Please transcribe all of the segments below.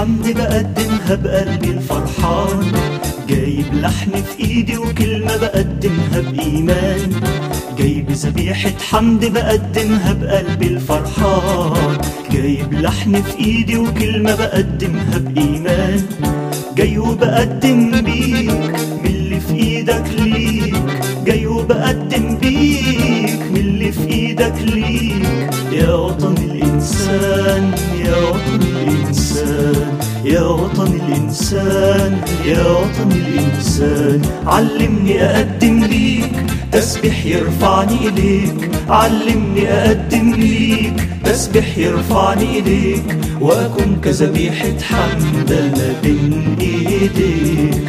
حمد بقدمها بقلبي الفرحان جايب لحن في ايدي وكلمة بقدمها بإيمان جايب ذبيحة حمد بقدمها بقلبي الفرحان جايب لحن في ايدي وكلمة بقدمها بإيمان جاي وبقدم بيك من اللي في ايدك ليك جاي وبقدم بيك من اللي في ايدك ليك يا وطن الانسان يا وطن الانسان يا وطن الانسان يا وطن الانسان علمني اقدم ليك تسبح يرفعني اليك علمني اقدم ليك تسبح يرفعني اليك واكون كذبيحة حمد انا بين ايديك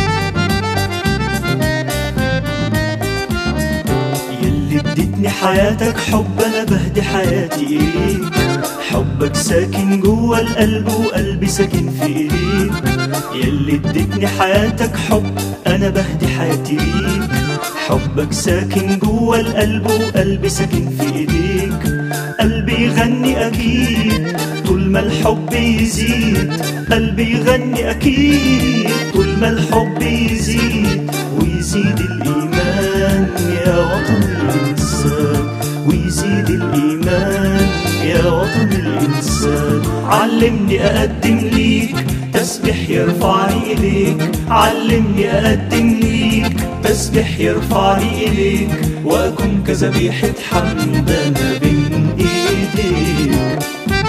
يلي اديتني حياتك حب انا بهدي حياتي اليك حبك ساكن جوا القلب وقلبي ساكن في ايديك يلي اديتني حياتك حب انا بهدي حياتي ليك حبك ساكن جوا القلب وقلبي ساكن في ايديك قلبي يغني اكيد طول ما الحب يزيد قلبي يغني اكيد طول ما الحب يزيد ويزيد الايمان يا وطن الانسان ويزيد الايمان يا وطن الانسان علمني اقدم ليك تسبح يرفعني اليك علمني اقدم ليك تسبح يرفعني اليك واكون كذبيحة حمد انا بين ايديك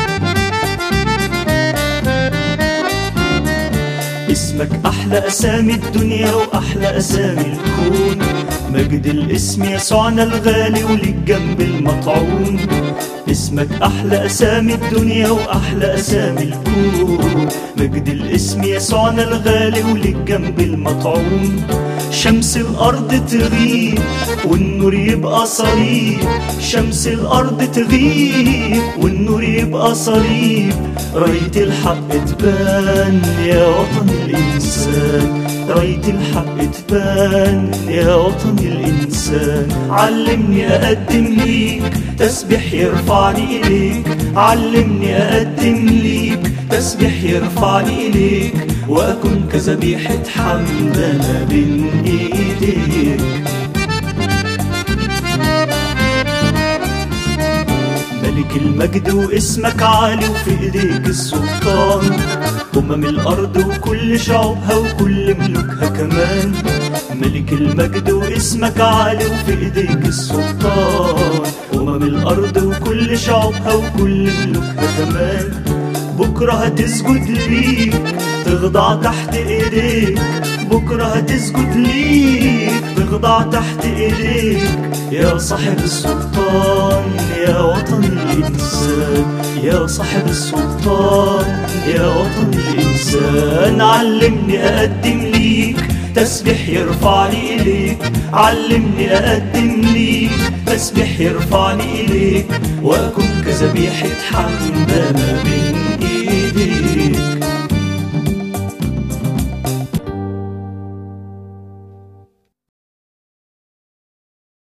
اسمك أحلى أسامي الدنيا وأحلى أسامي الكون مجد الاسم يسوعنا الغالي وللجنب المطعون اسمك أحلى أسامي الدنيا وأحلى أسامي الكون مجد الاسم يسوعنا الغالي وللجنب المطعون شمس الأرض تغيب والنور يبقى صليب شمس الأرض تغيب والنور يبقى صليب راية الحق تبان يا وطن الإنسان راية الحق تبان يا وطن الإنسان علمني أقدم ليك تسبح يرفعني إليك علمني أقدم ليك تسبح يرفعني إليك وأكون كذبيحة حمد أنا بين إيديك ملك المجد واسمك عالي وفي ايديك السلطان أمم الأرض وكل شعوبها وكل ملوكها كمان ملك المجد واسمك عالي وفي ايديك السلطان أمم الأرض وكل شعوبها وكل ملوكها كمان بكرة هتسجد ليك تخضع تحت ايديك بكرة هتسجد ليك تخضع تحت ايديك يا صاحب السلطان يا وطن الإنسان يا صاحب السلطان يا وطن الإنسان علمني أقدم ليك تسبح يرفعني إليك علمني أقدم ليك تسبح يرفعني إليك وأكون كذبيحة حمد أنا بين إيديك